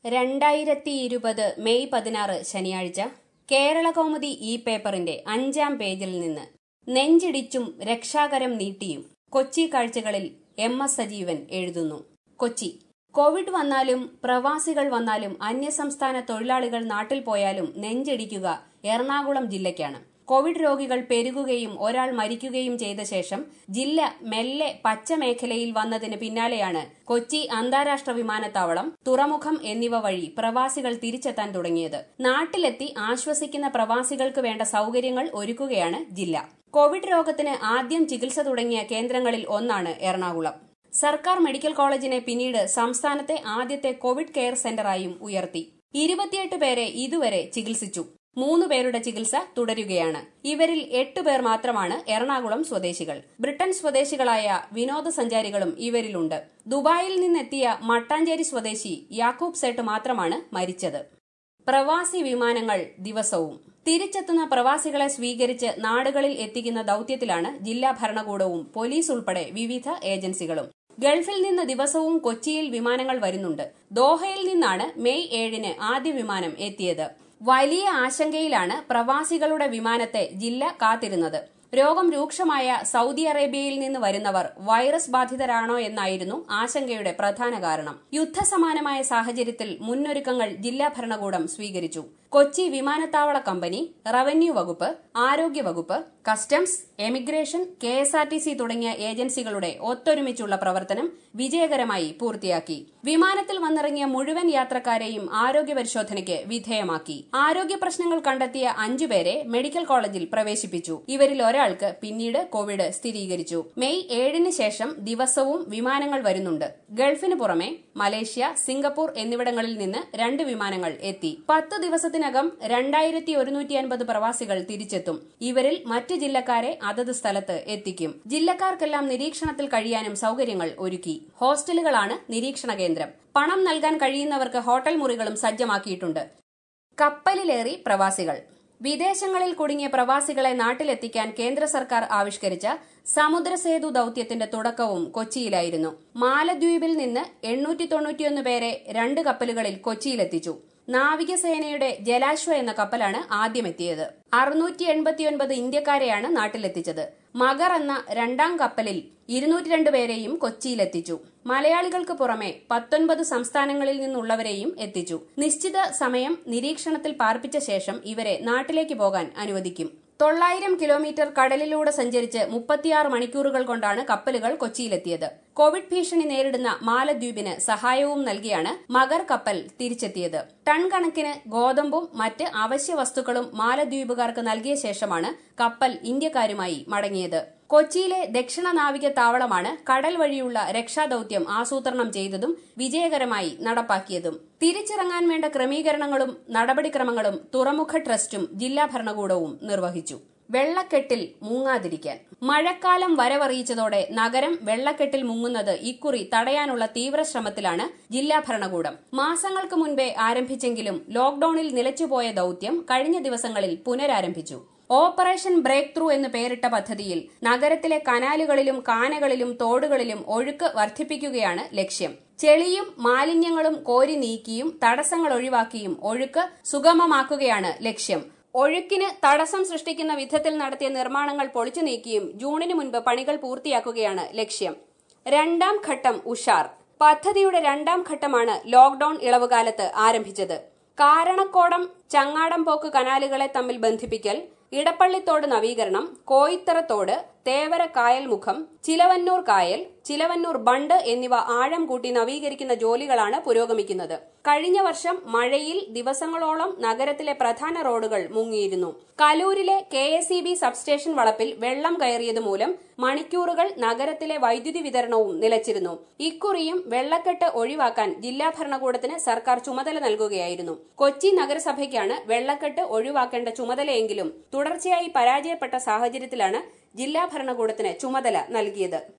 രണ്ടായിരത്തി ഇരുപത് മെയ് പതിനാറ് ശനിയാഴ്ച കേരളകൗമുദി ഈ പേപ്പറിന്റെ അഞ്ചാം പേജിൽ നിന്ന് നെഞ്ചിടിച്ചും രക്ഷാകരം നീട്ടിയും കൊച്ചി കാഴ്ചകളിൽ എം എസ് സജീവൻ എഴുതുന്നു കൊച്ചി കോവിഡ് വന്നാലും പ്രവാസികൾ വന്നാലും അന്യസംസ്ഥാന തൊഴിലാളികൾ നാട്ടിൽ പോയാലും നെഞ്ചിടിക്കുക എറണാകുളം ജില്ലയ്ക്കാണ് കോവിഡ് രോഗികൾ പെരുകുകയും ഒരാൾ മരിക്കുകയും ചെയ്ത ശേഷം ജില്ല മെല്ലെ പച്ച മേഖലയിൽ വന്നതിന് പിന്നാലെയാണ് കൊച്ചി അന്താരാഷ്ട്ര വിമാനത്താവളം തുറമുഖം എന്നിവ വഴി പ്രവാസികൾ തിരിച്ചെത്താൻ തുടങ്ങിയത് നാട്ടിലെത്തി ആശ്വസിക്കുന്ന പ്രവാസികൾക്ക് വേണ്ട സൌകര്യങ്ങൾ ഒരുക്കുകയാണ് ജില്ല കോവിഡ് രോഗത്തിന് ആദ്യം ചികിത്സ തുടങ്ങിയ കേന്ദ്രങ്ങളിൽ ഒന്നാണ് എറണാകുളം സർക്കാർ മെഡിക്കൽ കോളേജിനെ പിന്നീട് സംസ്ഥാനത്തെ ആദ്യത്തെ കോവിഡ് കെയർ സെന്ററായും ഉയർത്തി ഇരുപത്തിയെട്ട് പേരെ ഇതുവരെ ചികിത്സിച്ചു മൂന്ന് പേരുടെ ചികിത്സ തുടരുകയാണ് ഇവരിൽ എട്ട് പേർ മാത്രമാണ് എറണാകുളം സ്വദേശികൾ ബ്രിട്ടൻ സ്വദേശികളായ വിനോദസഞ്ചാരികളും ഇവരിലുണ്ട് ദുബായിൽ നിന്നെത്തിയ മട്ടാഞ്ചേരി സ്വദേശി യാക്കൂബ് സെട്ട് മാത്രമാണ് മരിച്ചത് പ്രവാസി വിമാനങ്ങൾ ദിവസവും തിരിച്ചെത്തുന്ന പ്രവാസികളെ സ്വീകരിച്ച് നാടുകളിൽ എത്തിക്കുന്ന ദൌത്യത്തിലാണ് ജില്ലാ ഭരണകൂടവും പോലീസ് ഉൾപ്പെടെ വിവിധ ഏജൻസികളും ഗൾഫിൽ നിന്ന് ദിവസവും കൊച്ചിയിൽ വിമാനങ്ങൾ വരുന്നുണ്ട് ദോഹയിൽ നിന്നാണ് മെയ് ഏഴിന് ആദ്യ വിമാനം എത്തിയത് വലിയ ആശങ്കയിലാണ് പ്രവാസികളുടെ വിമാനത്തെ ജില്ല കാത്തിരുന്നത് രോഗം രൂക്ഷമായ സൗദി അറേബ്യയിൽ നിന്ന് വരുന്നവർ വൈറസ് ബാധിതരാണോ എന്നായിരുന്നു ആശങ്കയുടെ പ്രധാന കാരണം യുദ്ധസമാനമായ സാഹചര്യത്തിൽ മുന്നൊരുക്കങ്ങൾ ജില്ലാ ഭരണകൂടം സ്വീകരിച്ചു കൊച്ചി വിമാനത്താവള കമ്പനി റവന്യൂ വകുപ്പ് ആരോഗ്യ വകുപ്പ് customs emigration K S R T C തുടങ്ങിയ ഏജൻസികളുടെ ഒത്തൊരുമിച്ചുള്ള പ്രവർത്തനം വിജയകരമായി പൂർത്തിയാക്കി വിമാനത്തിൽ വന്നിറങ്ങിയ മുഴുവൻ യാത്രക്കാരെയും ആരോഗ്യ പരിശോധനയ്ക്ക് വിധേയമാക്കി ആരോഗ്യ പ്രശ്നങ്ങൾ കണ്ടെത്തിയ അഞ്ചുപേരെ മെഡിക്കൽ കോളേജിൽ പ്രവേശിപ്പിച്ചു ഇവരിൽ ഒരാൾക്ക് പിന്നീട് കോവിഡ് സ്ഥിരീകരിച്ചു മെയ് ഏഴിന് ശേഷം ദിവസവും വിമാനങ്ങൾ വരുന്നുണ്ട് ഗൾഫിന് പുറമെ മലേഷ്യ സിംഗപ്പൂർ എന്നിവിടങ്ങളിൽ നിന്ന് രണ്ട് വിമാനങ്ങൾ എത്തി പത്ത് ദിവസത്തിനകം രണ്ടായിരത്തി ഒരുന്നൂറ്റി അൻപത് പ്രവാസികൾ തിരിച്ചെത്തും ഇവരിൽ മറ്റ് ജില്ലക്കാരെ അതത് സ്ഥലത്ത് എത്തിക്കും ജില്ലക്കാർക്കെല്ലാം നിരീക്ഷണത്തിൽ കഴിയാനും സൌകര്യങ്ങൾ ഒരുക്കി ഹോസ്റ്റലുകളാണ് നിരീക്ഷണ കേന്ദ്രം പണം നൽകാൻ കഴിയുന്നവർക്ക് ഹോട്ടൽ മുറികളും സജ്ജമാക്കിയിട്ടുണ്ട് കപ്പലിലേറി പ്രവാസികൾ വിദേശങ്ങളിൽ കുടുങ്ങിയ പ്രവാസികളെ നാട്ടിലെത്തിക്കാൻ കേന്ദ്ര സർക്കാർ ആവിഷ്കരിച്ച സമുദ്രസേതു ദൌത്യത്തിന്റെ തുടക്കവും കൊച്ചിയിലായിരുന്നു മാലദ്വീപിൽ നിന്ന് എണ്ണൂറ്റി തൊണ്ണൂറ്റിയൊന്ന് പേരെ രണ്ട് കപ്പലുകളിൽ കൊച്ചിയിലെത്തിച്ചു നാവികസേനയുടെ ജലാശ്വ എന്ന കപ്പലാണ് ആദ്യമെത്തിയത് അറുന്നൂറ്റി എൺപത്തിയൊൻപത് ഇന്ത്യക്കാരെയാണ് നാട്ടിലെത്തിച്ചത് മഗർ എന്ന രണ്ടാം കപ്പലിൽ ഇരുന്നൂറ്റി രണ്ട് പേരെയും കൊച്ചിയിലെത്തിച്ചു മലയാളികൾക്ക് പുറമെ പത്തൊൻപത് സംസ്ഥാനങ്ങളിൽ നിന്നുള്ളവരെയും എത്തിച്ചു നിശ്ചിത സമയം നിരീക്ഷണത്തിൽ പാർപ്പിച്ച ശേഷം ഇവരെ നാട്ടിലേക്ക് പോകാൻ അനുവദിക്കും തൊള്ളായിരം കിലോമീറ്റർ കടലിലൂടെ സഞ്ചരിച്ച് മുപ്പത്തിയാറ് മണിക്കൂറുകൾ കൊണ്ടാണ് കപ്പലുകൾ കൊച്ചിയിലെത്തിയത് കോവിഡ് ഭീഷണി നേരിടുന്ന മാലദ്വീപിന് സഹായവും നൽകിയാണ് മഗർ കപ്പൽ തിരിച്ചെത്തിയത് ടൺ കണക്കിന് ഗോതമ്പും മറ്റ് അവശ്യ വസ്തുക്കളും മാലദ്വീപുകാർക്ക് നൽകിയ ശേഷമാണ് കപ്പൽ ഇന്ത്യക്കാരുമായി മടങ്ങിയത് കൊച്ചിയിലെ ദക്ഷിണ നാവിക താവളമാണ് കടൽ വഴിയുള്ള രക്ഷാദൌത്യം ആസൂത്രണം ചെയ്തതും വിജയകരമായി നടപ്പാക്കിയതും തിരിച്ചിറങ്ങാൻ വേണ്ട ക്രമീകരണങ്ങളും നടപടിക്രമങ്ങളും തുറമുഖ ട്രസ്റ്റും ജില്ലാ ഭരണകൂടവും നിർവഹിച്ചു വെള്ളക്കെട്ടിൽ മുങ്ങാതിരിക്കാൻ മഴക്കാലം വരവറിയിച്ചതോടെ നഗരം വെള്ളക്കെട്ടിൽ മുങ്ങുന്നത് ഇക്കുറി തടയാനുള്ള തീവ്ര ശ്രമത്തിലാണ് ജില്ലാ ഭരണകൂടം മാസങ്ങൾക്ക് മുൻപേ ആരംഭിച്ചെങ്കിലും ലോക്ഡൌണിൽ നിലച്ചുപോയ ദൌത്യം കഴിഞ്ഞ ദിവസങ്ങളിൽ പുനരാരംഭിച്ചു ഓപ്പറേഷൻ ബ്രേക്ക് ത്രൂ എന്ന് പേരിട്ട പദ്ധതിയിൽ നഗരത്തിലെ കനാലുകളിലും കാനകളിലും തോടുകളിലും ഒഴുക്ക് വർദ്ധിപ്പിക്കുകയാണ് ലക്ഷ്യം ചെളിയും മാലിന്യങ്ങളും കോരി നീക്കിയും തടസ്സങ്ങൾ ഒഴിവാക്കിയും ഒഴുക്ക് സുഗമമാക്കുകയാണ് ലക്ഷ്യം ഒഴുക്കിന് തടസ്സം സൃഷ്ടിക്കുന്ന വിധത്തിൽ നടത്തിയ നിർമ്മാണങ്ങൾ പൊളിച്ചു നീക്കിയും ജൂണിന് മുൻപ് പണികൾ പൂർത്തിയാക്കുകയാണ് ലക്ഷ്യം രണ്ടാം ഘട്ടം ഉഷാർ പദ്ധതിയുടെ രണ്ടാം ഘട്ടമാണ് ലോക്ഡൌൺ ഇളവുകാലത്ത് ആരംഭിച്ചത് കാരണക്കോടം ചങ്ങാടംപോക്ക് കനാലുകളെ തമ്മിൽ ബന്ധിപ്പിക്കൽ ഇടപ്പള്ളിത്തോട് നവീകരണം കോയിത്തറത്തോട് തേവര കായൽ മുഖം ചിലവന്നൂർ കായൽ ചിലവന്നൂർ ബണ്ട് എന്നിവ ആഴം കൂട്ടി നവീകരിക്കുന്ന ജോലികളാണ് പുരോഗമിക്കുന്നത് കഴിഞ്ഞ വർഷം മഴയിൽ ദിവസങ്ങളോളം നഗരത്തിലെ പ്രധാന റോഡുകൾ മുങ്ങിയിരുന്നു കലൂരിലെ K S E B substation വളപ്പിൽ വെള്ളം കയറിയത് മൂലം മണിക്കൂറുകൾ നഗരത്തിലെ വൈദ്യുതി വിതരണവും നിലച്ചിരുന്നു ഇക്കുറിയും വെള്ളക്കെട്ട് ഒഴിവാക്കാൻ ജില്ലാ ഭരണകൂടത്തിന് സർക്കാർ ചുമതല നൽകുകയായിരുന്നു കൊച്ചി നഗരസഭയ്ക്കാണ് വെള്ളക്കെട്ട് ഒഴിവാക്കേണ്ട ചുമതലയെങ്കിലും തുടർച്ചയായി പരാജയപ്പെട്ട സാഹചര്യത്തിലാണ് ജില്ലാ ഭരണകൂടത്തിന് ചുമതല നൽകിയത്